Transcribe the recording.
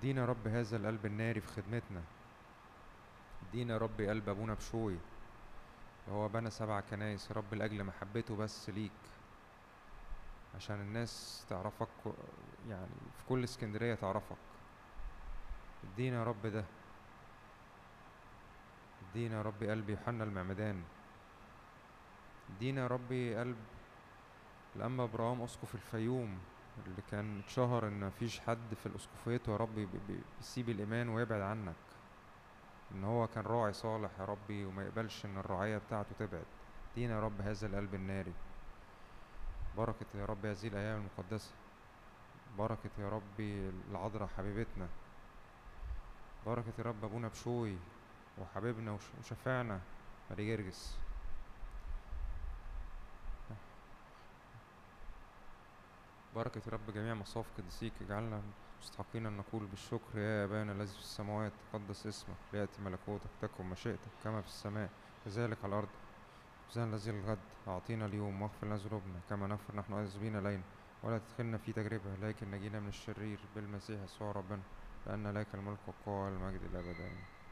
ادينا يا رب هذا القلب الناري في خدمتنا ادينا يا رب قلب ابونا بشوي هو بنى سبع كنايس يا رب لاجل محبته بس ليك عشان الناس تعرفك كو- يعني في كل اسكندرية تعرفك ادينا يا رب ده ادينا يا رب قلب يوحنا المعمدان ادينا يا رب قلب الأنبا إبراهيم أسقف الفيوم اللي كان اتشهر إن مفيش حد في الأسقفية يا رب بي- بي- بيسيب الإيمان ويبعد عنك إن هو كان راعي صالح يا ربي وما يقبلش إن الرعاية بتاعته تبعد ادينا يا رب هذا القلب الناري بركة يا رب هذه الأيام المقدسة بركة يا ربي العذراء حبيبتنا بركة يا رب أبونا بشوي وحبيبنا وش- وشفاعنا ماري جرجس بركة يا رب جميع مصاف قدسيك اجعلنا مستحقين أن نقول بالشكر يا أبانا الذي في السماوات تقدس اسمك ليأتي ملكوتك تكن مشيئتك كما في السماء كذلك على الأرض خبزنا الذي للغد أعطينا اليوم واغفر لنا ذنوبنا كما نغفر نحن آذبين إلينا ولا تدخلنا في تجربة لكن نجينا من الشرير بالمسيح يسوع ربنا لأن لك الملك والقوة والمجد إلى أبد آمين